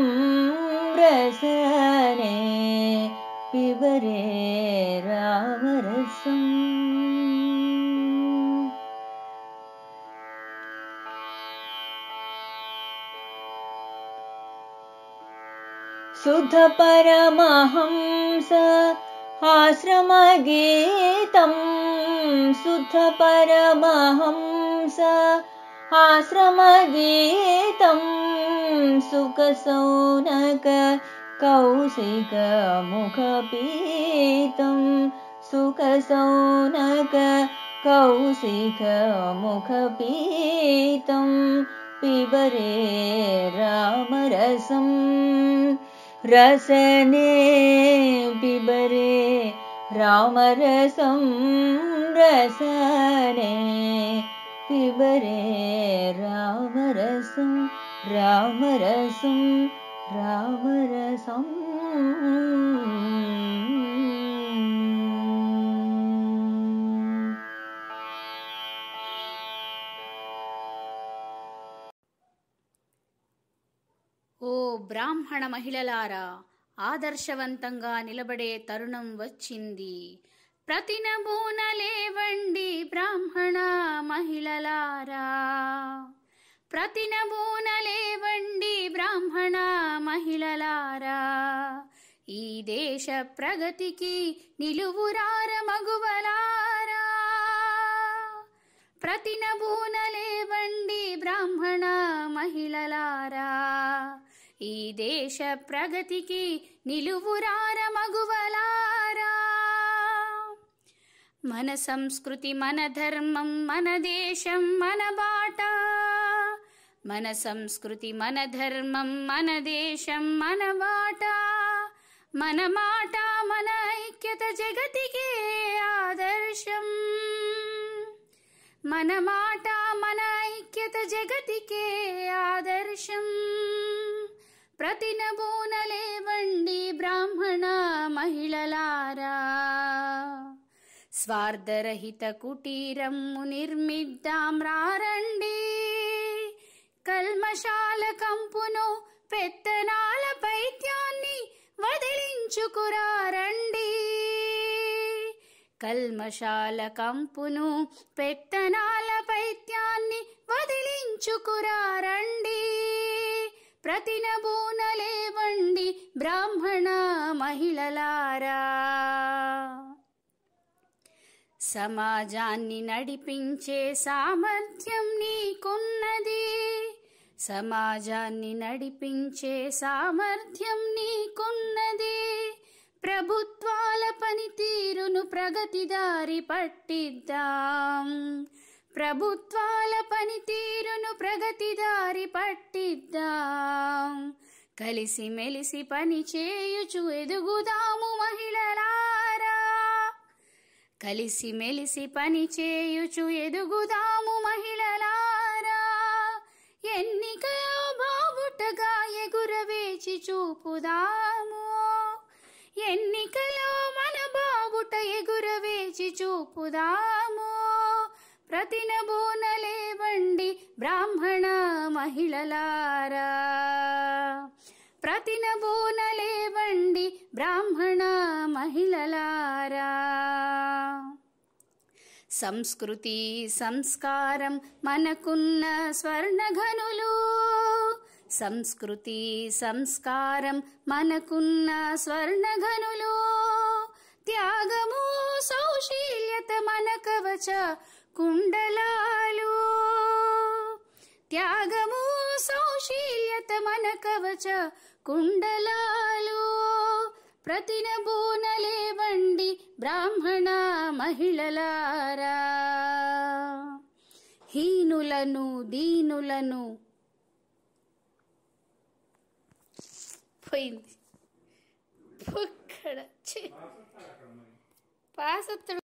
Speaker 5: रसने पिबरे रामरसम् शुद्ध परमहंस आश्रमगीतं शुद्ध परमहंस आश्रमगीतं सुखसौनक कौशिकमुखपीतं सुखसौनक कौशिकमुखपीतं पिबरे रामरसम् रसने पिबरे रामरसं रसने पिबरे रामरसं रामरसं रामरसम्
Speaker 4: ఓ బ్రాహ్మణ మహిళలారా ఆదర్శవంతంగా నిలబడే తరుణం వచ్చింది ప్రతినబూన లేవండి బ్రాహ్మణ మహిళలారా ప్రతినబూన లేవండి బ్రాహ్మణ మహిళలారా ఈ దేశ ప్రగతికి నిలువురార మగువలారా ప్రతినబూనలేవండి బ్రాహ్మణ మహిళలారా ఈ దేశ ప్రగతికి నిలువురార మగువలారా మన సంస్కృతి మన ధర్మం మన దేశం మన బాట మన సంస్కృతి మన ధర్మం మన దేశం మన బాట మన మాట మన ఐక్యత జగతికే ఆదర్శం మన మాట మన ఐక్యత జగతికే ఆదర్శం ప్రతినబూనలేవండి బ్రాహ్మణ మహిళలారా స్వార్థరహిత కుటీరము నిర్మిద్దాం రారండి కల్మశాల కంపును పెత్తనాల పైత్యాన్ని వదిలించుకురారండి కల్మశాల కంపును పెత్తనాల పైత్యాన్ని వదిలించుకురారండి ప్రతినబూనలేవండి బ్రాహ్మణ మహిళలారా సమాజాన్ని నడిపించే సామర్థ్యం నీకున్నది సమాజాన్ని నడిపించే సామర్థ్యం నీకున్నది ప్రభుత్వాల పనితీరును ప్రగతి దారి పట్టిద్దాం ప్రభుత్వాల పనితీరును ప్రగతి దారి పట్టిద్దాం కలిసి మెలిసి పని చేయుచు ఎదుగుదాము మహిళలారా కలిసి మెలిసి పని చేయుచు ఎదుగుదాము మహిళలారా ఎన్నికలో బాబుటగా ఎగురవేచి చూపుదాము ఎన్నికలో మన బాబుట ఎగురవేచి చూపుదాము ప్రతినబూనలేవండి బ్రాహ్మణ మహిళలారా ప్రతినబూనలేవండి బ్రాహ్మణ మహిళలారా సంస్కృతి సంస్కారం మనకున్న స్వర్ణఘనులు సంస్కృతి సంస్కారం మనకున్న స్వర్ణఘనులు త్యాగము సౌశీల్యత మన కవచ కుండలాలు త్యాగము సౌశీల్యత మన కవచ కుండలాలు ప్రతినబూనలేవండి బ్రాహ్మణ మహిళలారా హీనులను దీనులను పోయింది పొక్కడ ఛీ. పాసొత్తడు